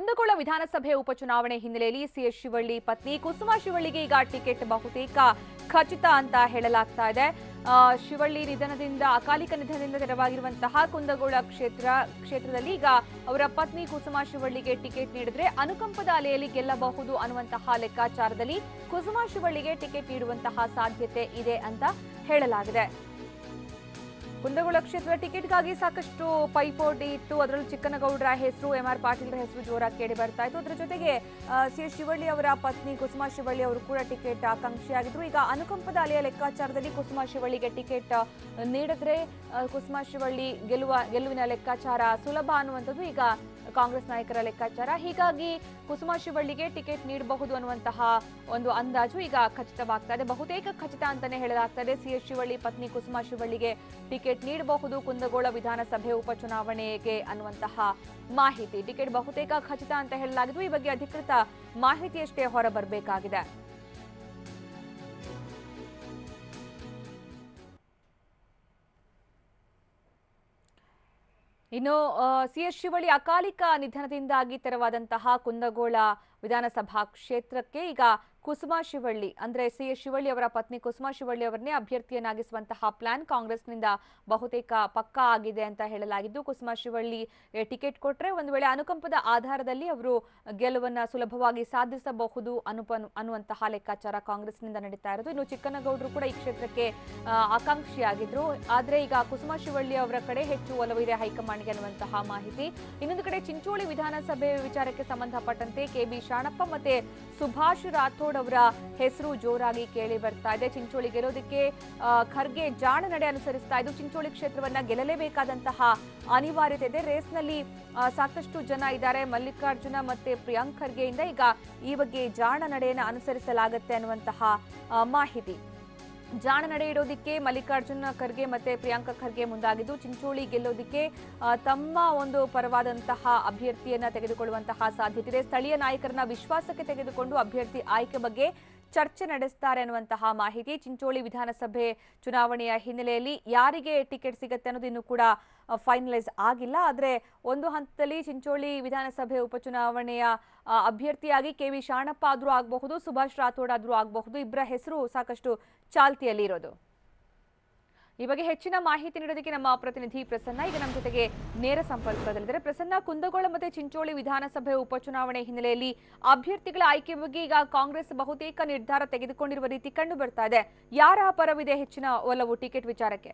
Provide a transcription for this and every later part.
ಕುಂದಗೋಳ ವಿಧಾನಸಭೆ ಉಪಚುನಾವಣೆ ಹಿನ್ನೆಲೆಯಲ್ಲಿ ಸಿಎಸ್ ಶಿವಳ್ಳಿ ಪತ್ನಿ ಕುಸುಮಾ ಶಿವಳ್ಳಿಗೆ ಈಗ ಟಿಕೆಟ್ ಬಹುತೇಕ ಖಚಿತ ಅಂತ ಹೇಳಲಾಗ್ತಾ ಇದೆ ಆ, ಶಿವಳ್ಳಿ ನಿಧನದಿಂದ ಅಕಾಲಿಕ ನಿಧನದಿಂದ ತೆರವಾಗಿರುವಂತಹ ಕುಂದಗೋಳ ಕ್ಷೇತ್ರ ಕ್ಷೇತ್ರದಲ್ಲಿ ಈಗ ಅವರ ಪತ್ನಿ ಕುಸುಮಾ ಶಿವಳ್ಳಿಗೆ ಟಿಕೆಟ್ ನೀಡಿದ್ರೆ ಅನುಕಂಪದ ಅಲೆಯಲ್ಲಿ ಗೆಲ್ಲಬಹುದು ಅನ್ನುವಂತಹ ಲೆಕ್ಕಾಚಾರದಲ್ಲಿ ಕುಸುಮಾ ಶಿವಳ್ಳಿಗೆ ಟಿಕೆಟ್ ನೀಡುವಂತಹ ಸಾಧ್ಯತೆ ಇದೆ ಅಂತ ಹೇಳಲಾಗಿದೆ ಕುಂದಗೋಳ ಕ್ಷೇತ್ರದ ಟಿಕೆಟ್ಗಾಗಿ ಸಾಕಷ್ಟು ಪೈಪೋಟಿ ಇತ್ತು ಅದರಲ್ಲೂ ಚಿಕ್ಕನಗೌಡರ ಹೆಸರು ಎಂ ಆರ್ ಪಾಟೀಲ್ರ ಹೆಸರು ಜೋರಾಗಿ ಕೇಳಿ ಬರ್ತಾ ಇತ್ತು ಅದರ ಜೊತೆಗೆ ಸಿ ಎಸ್ ಶಿವಳ್ಳಿ ಅವರ ಪತ್ನಿ ಕುಸುಮಾ ಶಿವಳ್ಳಿ ಅವರು ಕೂಡ ಟಿಕೆಟ್ ಆಕಾಂಕ್ಷಿಯಾಗಿದ್ರು ಈಗ ಅನುಕಂಪದ ಅಲೆಯ ಲೆಕ್ಕಾಚಾರದಲ್ಲಿ ಕುಸುಮಾ ಶಿವಳ್ಳಿಗೆ ಟಿಕೆಟ್ ಆ, ನೀಡಿದ್ರೆ ಆ, ಕುಸುಮಾ ಶಿವಳ್ಳಿ ಗೆಲ್ಲುವ ಗೆಲುವಿನ ಲೆಕ್ಕಾಚಾರ ಸುಲಭ ಅನ್ನುವಂಥದ್ದು ಈಗ ಕಾಂಗ್ರೆಸ್ ನಾಯಕರ ಲೆಕ್ಕಾಚಾರ ಹೀಗಾಗಿ ಕುಸುಮಾ ಶಿವಳ್ಳಿಗೆ ಟಿಕೆಟ್ ನೀಡಬಹುದು ಅನ್ನುವಂತಹ ಒಂದು ಅಂದಾಜು ಈಗ ಖಚಿತವಾಗ್ತಾ ಇದೆ ಬಹುತೇಕ ಖಚಿತ ಅಂತಾನೆ ಹೇಳಲಾಗ್ತಾ ಇದೆ ಸಿ ಎಸ್ ಶಿವಳ್ಳಿ ಪತ್ನಿ ಕುಸುಮಾ ಶಿವಳ್ಳಿಗೆ ಟಿಕೆಟ್ ನೀಡಬಹುದು ಕುಂದಗೋಳ ವಿಧಾನಸಭೆ ಉಪಚುನಾವಣೆಗೆ ಅನ್ನುವಂತಹ ಮಾಹಿತಿ ಟಿಕೆಟ್ ಬಹುತೇಕ ಖಚಿತ ಅಂತ ಹೇಳಲಾಗಿದ್ದು ಈ ಬಗ್ಗೆ ಅಧಿಕೃತ ಮಾಹಿತಿಯಷ್ಟೇ ಹೊರಬರಬೇಕಾಗಿದೆ ಇನ್ನು ಸಿ ಎಸ್ ಶಿವಳ್ಳಿ ಅಕಾಲಿಕ ನಿಧನದಿಂದಾಗಿ ತೆರವಾದಂತಹ ಕುಂದಗೋಳ ವಿಧಾನಸಭಾ ಕ್ಷೇತ್ರಕ್ಕೆ ಈಗ ಕುಸುಮಾ ಶಿವಳ್ಳಿ ಅಂದ್ರೆ ಸಿ ಎಸ್ ಶಿವಳ್ಳಿ ಅವರ ಪತ್ನಿ ಕುಸುಮಾ ಶಿವಳ್ಳಿ ಅವರನ್ನೇ ಅಭ್ಯರ್ಥಿಯನ್ನಾಗಿಸುವಂತಹ ಪ್ಲಾನ್ ಕಾಂಗ್ರೆಸ್ನಿಂದ ಬಹುತೇಕ ಪಕ್ಕಾ ಆಗಿದೆ ಅಂತ ಹೇಳಲಾಗಿದ್ದು ಕುಸುಮಾ ಶಿವಳ್ಳಿ ಎ, ಟಿಕೆಟ್ ಕೊಟ್ರೆ ಒಂದು ವೇಳೆ ಅನುಕಂಪದ ಆಧಾರದಲ್ಲಿ ಅವರು ಗೆಲುವನ್ನ ಸುಲಭವಾಗಿ ಸಾಧಿಸಬಹುದು ಅನುಪ ಅನ್ನುವಂತಹ ಲೆಕ್ಕಾಚಾರ ಕಾಂಗ್ರೆಸ್ನಿಂದ ನಡೀತಾ ಇರೋದು ಇನ್ನು ಚಿಕ್ಕನಗೌಡರು ಕೂಡ ಈ ಕ್ಷೇತ್ರಕ್ಕೆ ಆ, ಆಕಾಂಕ್ಷಿಯಾಗಿದ್ರು ಆದ್ರೆ ಈಗ ಕುಸುಮಾ ಶಿವಳ್ಳಿ ಅವರ ಕಡೆ ಹೆಚ್ಚು ಒಲವಿದೆ ಹೈಕಮಾಂಡ್ಗೆ ಅನ್ನುವಂತಹ ಮಾಹಿತಿ ಇನ್ನೊಂದು ಕಡೆ ಚಿಂಚೋಳಿ ವಿಧಾನಸಭೆ ವಿಚಾರಕ್ಕೆ ಸಂಬಂಧಪಟ್ಟಂತೆ ಕೆ ಬಿ ಶಾಣಪ್ಪ ಮತ್ತೆ ಸುಭಾಷ್ ರಾಥೋಡ್ ಅವರ ಹೆಸರು ಜೋರಾಗಿ ಕೇಳಿ ಬರ್ತಾ ಇದೆ ಚಿಂಚೋಳಿ ಗೆಲ್ಲೋದಕ್ಕೆ ಆ, ಖರ್ಗೆ ಜಾಣ ನಡೆ ಅನುಸರಿಸ್ತಾ ಇದ್ದು ಚಿಂಚೋಳಿ ಕ್ಷೇತ್ರವನ್ನ ಗೆಲ್ಲಲೇಬೇಕಾದಂತಹ ಅನಿವಾರ್ಯತೆ ಇದೆ ರೇಸ್ನಲ್ಲಿ ಆ, ಸಾಕಷ್ಟು ಜನ ಇದ್ದಾರೆ ಮಲ್ಲಿಕಾರ್ಜುನ ಮತ್ತೆ ಪ್ರಿಯಾಂಕ್ ಖರ್ಗೆಯಿಂದ ಈಗ ಈ ಬಗ್ಗೆ ಜಾಣ ನಡೆಯನ್ನು ಅನುಸರಿಸಲಾಗುತ್ತೆ ಅನ್ನುವಂತಹ ಆ, ಮಾಹಿತಿ ಜಾಣ ನಡೆ ಇಡೋದಿಕ್ಕೆ ಮಲ್ಲಿಕಾರ್ಜುನ ಖರ್ಗೆ ಮತ್ತೆ ಪ್ರಿಯಾಂಕಾ ಖರ್ಗೆ ಮುಂದಾಗಿದ್ದು ಚಿಂಚೋಳಿ ಗೆಲ್ಲೋದಿಕ್ಕೆ ಆ, ತಮ್ಮ ಒಂದು ಪರವಾದಂತಹ ಅಭ್ಯರ್ಥಿಯನ್ನ ತೆಗೆದುಕೊಳ್ಳುವಂತಹ ಸಾಧ್ಯತೆ ಇದೆ ಸ್ಥಳೀಯ ನಾಯಕರನ್ನ ವಿಶ್ವಾಸಕ್ಕೆ ತೆಗೆದುಕೊಂಡು ಅಭ್ಯರ್ಥಿ ಆಯ್ಕೆ ಬಗ್ಗೆ ಚರ್ಚೆ ನಡೆಸ್ತಾರೆ ಅನ್ನುವಂತಹ ಮಾಹಿತಿ ಚಿಂಚೋಳಿ ವಿಧಾನಸಭೆ ಚುನಾವಣೆಯ ಹಿನ್ನೆಲೆಯಲ್ಲಿ ಯಾರಿಗೆ ಟಿಕೆಟ್ ಸಿಗುತ್ತೆ ಅನ್ನೋದು ಇನ್ನೂ ಕೂಡ ಫೈನಲೈಸ್ ಆಗಿಲ್ಲ ಆದರೆ ಒಂದು ಹಂತದಲ್ಲಿ ಚಿಂಚೋಳಿ ವಿಧಾನಸಭೆ ಉಪಚುನಾವಣೆಯ ಆ, ಅಭ್ಯರ್ಥಿಯಾಗಿ ಕೆ ವಿ ಶಾಣಪ್ಪ ಆದ್ರೂ ಆಗಬಹುದು ಸುಭಾಷ್ ರಾಥೋಡ್ ಆದ್ರೂ ಆಗಬಹುದು ಇಬ್ಬರ ಹೆಸರು ಸಾಕಷ್ಟು ಚಾಲ್ತಿಯಲ್ಲಿ ಇರೋದು ಈ ಬಗ್ಗೆ ಹೆಚ್ಚಿನ ಮಾಹಿತಿ ನೀಡೋದಕ್ಕೆ ನಮ್ಮ ಪ್ರತಿನಿಧಿ ಪ್ರಸನ್ನ ಈಗ ನಮ್ಮ ಜೊತೆಗೆ ನೇರ ಸಂಪರ್ಕದಲ್ಲಿದ್ದಾರೆ ಪ್ರಸನ್ನ ಕುಂದಗೋಳ ಮತ್ತೆ ಚಿಂಚೋಳಿ ವಿಧಾನಸಭೆ ಉಪಚುನಾವಣೆ ಹಿನ್ನೆಲೆಯಲ್ಲಿ ಅಭ್ಯರ್ಥಿಗಳ ಆಯ್ಕೆ ಬಗ್ಗೆ ಈಗ ಕಾಂಗ್ರೆಸ್ ಬಹುತೇಕ ನಿರ್ಧಾರ ತೆಗೆದುಕೊಂಡಿರುವ ರೀತಿ ಕಂಡು ಬರ್ತಾ ಇದೆ ಯಾರ ಪರವಿದೆ ಹೆಚ್ಚಿನ ಒಲವು ಟಿಕೆಟ್ ವಿಚಾರಕ್ಕೆ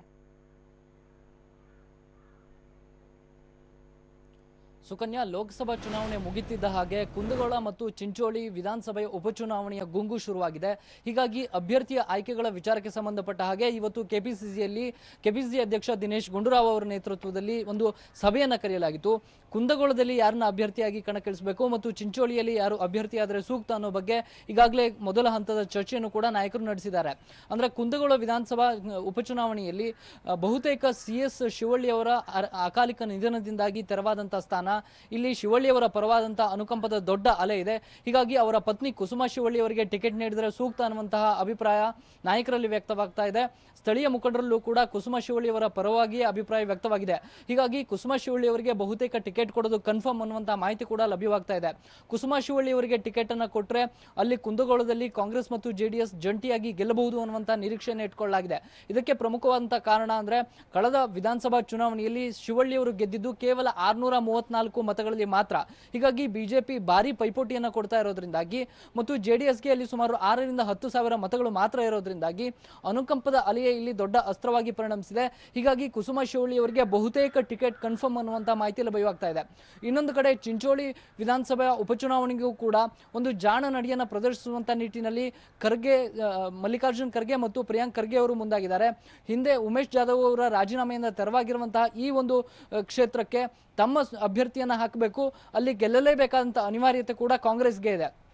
ಸುಕನ್ಯಾ ಲೋಕಸಭಾ ಚುನಾವಣೆ ಮುಗಿತಿದ್ದ ಹಾಗೆ ಕುಂದಗೋಳ ಮತ್ತು ಚಿಂಚೋಳಿ ವಿಧಾನಸಭೆಯ ಉಪಚುನಾವಣೆಯ ಗುಂಗು ಶುರುವಾಗಿದೆ ಹೀಗಾಗಿ ಅಭ್ಯರ್ಥಿಯ ಆಯ್ಕೆಗಳ ವಿಚಾರಕ್ಕೆ ಸಂಬಂಧಪಟ್ಟ ಹಾಗೆ ಇವತ್ತು ಕೆಪಿಸಿಸಿಯಲ್ಲಿ ಕೆಪಿಸಿಸಿ ಅಧ್ಯಕ್ಷ ದಿನೇಶ್ ಗುಂಡೂರಾವ್ ಅವರ ನೇತೃತ್ವದಲ್ಲಿ ಒಂದು ಸಭೆಯನ್ನ ಕರೆಯಲಾಗಿತ್ತು ಕುಂದಗೋಳದಲ್ಲಿ ಯಾರನ್ನ ಅಭ್ಯರ್ಥಿಯಾಗಿ ಕಣಕ್ಕಿಳಿಸಬೇಕು ಮತ್ತು ಚಿಂಚೋಳಿಯಲ್ಲಿ ಯಾರು ಅಭ್ಯರ್ಥಿಯಾದರೆ ಸೂಕ್ತ ಅನ್ನೋ ಬಗ್ಗೆ ಈಗಾಗಲೇ ಮೊದಲ ಹಂತದ ಚರ್ಚೆಯನ್ನು ಕೂಡ ನಾಯಕರು ನಡೆಸಿದ್ದಾರೆ ಅಂದ್ರೆ ಕುಂದಗೋಳ ವಿಧಾನಸಭಾ ಅಹ್, ಉಪಚುನಾವಣೆಯಲ್ಲಿ ಅಹ್, ಬಹುತೇಕ ಸಿ ಎಸ್ ಶಿವಳ್ಳಿ ಅವರ ಅರ- ಅಕಾಲಿಕ ನಿಧನದಿಂದಾಗಿ ತೆರವಾದಂತಹ ಸ್ಥಾನ ಇಲ್ಲಿ ಶಿವಳ್ಳಿ ಅವರ ಪರವಾದಂತಹ ಅನುಕಂಪದ ದೊಡ್ಡ ಅಲೆ ಇದೆ ಹೀಗಾಗಿ ಅವರ ಪತ್ನಿ ಕುಸುಮಾ ಶಿವಳ್ಳಿ ಅವರಿಗೆ ಟಿಕೆಟ್ ನೀಡಿದರೆ ಸೂಕ್ತ ಅನ್ನುವಂತಹ ಅಭಿಪ್ರಾಯ ನಾಯಕರಲ್ಲಿ ವ್ಯಕ್ತವಾಗ್ತಾ ಇದೆ ಸ್ಥಳೀಯ ಮುಖಂಡರಲ್ಲೂ ಕೂಡ ಕುಸುಮಾ ಶಿವಳ್ಳಿ ಅವರ ಪರವಾಗಿಯೇ ಅಭಿಪ್ರಾಯ ವ್ಯಕ್ತವಾಗಿದೆ ಹೀಗಾಗಿ ಕುಸುಮಾ ಶಿವಳ್ಳಿ ಅವರಿಗೆ ಬಹುತೇಕ ಟಿಕೆಟ್ ಕೊಡೋದು ಕನ್ಫರ್ಮ್ ಅನ್ನುವಂತಹ ಮಾಹಿತಿ ಕೂಡ ಲಭ್ಯವಾಗ್ತಾ ಇದೆ ಕುಸುಮಾ ಶಿವಳ್ಳಿ ಅವರಿಗೆ ಟಿಕೆಟ್ ಅನ್ನ ಕೊಟ್ರೆ ಅಲ್ಲಿ ಕುಂದಗೋಳದಲ್ಲಿ ಕಾಂಗ್ರೆಸ್ ಮತ್ತು ಜೆಡಿಎಸ್ ಜಂಟಿಯಾಗಿ ಗೆಲ್ಲಬಹುದು ಅನ್ನುವಂತಹ ನಿರೀಕ್ಷೆಯನ್ನು ಇಟ್ಕೊಳ್ಳಲಾಗಿದೆ ಇದಕ್ಕೆ ಪ್ರಮುಖವಾದಂತಹ ಕಾರಣ ಅಂದ್ರೆ ಕಳೆದ ವಿಧಾನಸಭಾ ಚುನಾವಣೆಯಲ್ಲಿ ಶಿವಳ್ಳಿ ಅವರು ಗೆದ್ದಿದ್ದು ಕೇವಲ ಆರ್ನೂರ ಮೂವತ್ನಾಲ್ಕು ಮತಗಳಲ್ಲಿ ಮಾತ್ರ ಹೀಗಾಗಿ ಬಿಜೆಪಿ ಭಾರಿ ಪೈಪೋಟಿಯನ್ನ ಕೊಡ್ತಾ ಇರೋದ್ರಿಂದಾಗಿ ಮತ್ತು ಜೆಡಿಎಸ್ಗೆ ಅಲ್ಲಿ ಸುಮಾರು ಆರರಿಂದ ಹತ್ತು ಸಾವಿರ ಮತಗಳು ಮಾತ್ರ ಇರೋದ್ರಿಂದಾಗಿ ಅನುಕಂಪದ ಅಲೆಯೇ ಇಲ್ಲಿ ದೊಡ್ಡ ಅಸ್ತ್ರವಾಗಿ ಪರಿಣಮಿಸಿದೆ ಹೀಗಾಗಿ ಕುಸುಮ ಶಿವಳ್ಳಿ ಅವರಿಗೆ ಬಹುತೇಕ ಟಿಕೆಟ್ ಕನ್ಫರ್ಮ್ ಅನ್ನುವಂಥ ಮಾಹಿತಿ ಲಭ್ಯವಾಗ್ತಾ ಇದೆ ಇನ್ನೊಂದು ಕಡೆ ಚಿಂಚೋಳಿ ವಿಧಾನಸಭೆಯ ಉಪಚುನಾವಣೆಗೂ ಕೂಡ ಒಂದು ಜಾಣ ನಡೆಯನ್ನ ಪ್ರದರ್ಶಿಸುವಂತ ನಿಟ್ಟಿನಲ್ಲಿ ಖರ್ಗೆ ಆ, ಮಲ್ಲಿಕಾರ್ಜುನ್ ಖರ್ಗೆ ಮತ್ತು ಪ್ರಿಯಾಂಕ್ ಖರ್ಗೆ ಅವರು ಮುಂದಾಗಿದ್ದಾರೆ ಹಿಂದೆ ಉಮೇಶ್ ಜಾಧವ್ ಅವರ ರಾಜೀನಾಮೆಯಿಂದ ತೆರವಾಗಿರುವಂತಹ ಈ ಒಂದು ಆ, ಕ್ಷೇತ್ರಕ್ಕೆ ತಮ್ಮ ಸ್- ಅಭ್ಯರ್ಥಿಯನ್ನ ಹಾಕಬೇಕು ಅಲ್ಲಿ ಗೆಲ್ಲಲೇಬೇಕಾದಂತ ಅನಿವಾರ್ಯತೆ ಕೂಡ ಕಾಂಗ್ರೆಸ್ಗೆ ಇದೆ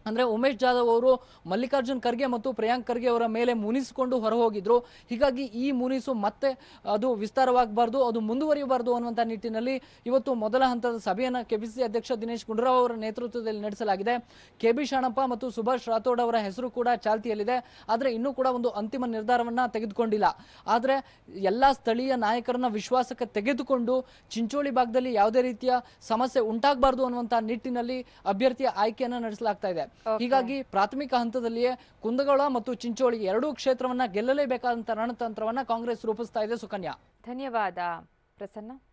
ಅಂದ್ರೆ ಉಮೇಶ್ ಜಾಧವ್ ಅವರು ಮಲ್ಲಿಕಾರ್ಜುನ್ ಖರ್ಗೆ ಮತ್ತು ಪ್ರಿಯಾಂಕ್ ಖರ್ಗೆ ಅವರ ಮೇಲೆ ಮುನಿಸಿಕೊಂಡು ಹೊರಹೋಗಿದ್ರು ಹೀಗಾಗಿ ಈ ಮುನಿಸು ಮತ್ತೆ ಅದು ವಿಸ್ತಾರವಾಗಬಾರ್ದು ಅದು ಮುಂದುವರಿಯಬಾರ್ದು ಅನ್ನುವಂಥ ನಿಟ್ಟಿನಲ್ಲಿ ಇವತ್ತು ಮೊದಲ ಹಂತದ ಸಭೆಯನ್ನು ಕೆಪಿಸಿಸಿ ಅಧ್ಯಕ್ಷ ದಿನೇಶ್ ಗುಂಡೂರಾವ್ ಅವರ ನೇತೃತ್ವದಲ್ಲಿ ನಡೆಸಲಾಗಿದೆ ಕೆ ಬಿ ಶಾಣಪ್ಪ ಮತ್ತು ಸುಭಾಷ್ ರಾಥೋಡ್ ಅವರ ಹೆಸರು ಕೂಡ ಚಾಲ್ತಿಯಲ್ಲಿದೆ ಆದರೆ ಇನ್ನೂ ಕೂಡ ಒಂದು ಅಂತಿಮ ನಿರ್ಧಾರವನ್ನ ತೆಗೆದುಕೊಂಡಿಲ್ಲ ಆದರೆ ಎಲ್ಲ ಸ್ಥಳೀಯ ನಾಯಕರನ್ನ ವಿಶ್ವಾಸಕ್ಕೆ ತೆಗೆದುಕೊಂಡು ಚಿಂಚೋಳಿ ಭಾಗದಲ್ಲಿ ಯಾವುದೇ ರೀತಿಯ ಸಮಸ್ಯೆ ಉಂಟಾಗಬಾರ್ದು ಅನ್ನುವಂಥ ನಿಟ್ಟಿನಲ್ಲಿ ಅಭ್ಯರ್ಥಿಯ ಆಯ್ಕೆಯನ್ನ ನಡೆಸಲಾಗ್ತಾ ಇದೆ ಹೀಗಾಗಿ ಪ್ರಾಥಮಿಕ ಹಂತದಲ್ಲಿಯೇ ಕುಂದಗೋಳ ಮತ್ತು ಚಿಂಚೋಳಿ ಎರಡೂ ಕ್ಷೇತ್ರವನ್ನ ಗೆಲ್ಲಲೇಬೇಕಾದಂತ ರಣತಂತ್ರವನ್ನ ಕಾಂಗ್ರೆಸ್ ರೂಪಿಸ್ತಾ ಇದೆ ಸುಕನ್ಯಾ ಧನ್ಯವಾದ ಪ್ರಸನ್ನ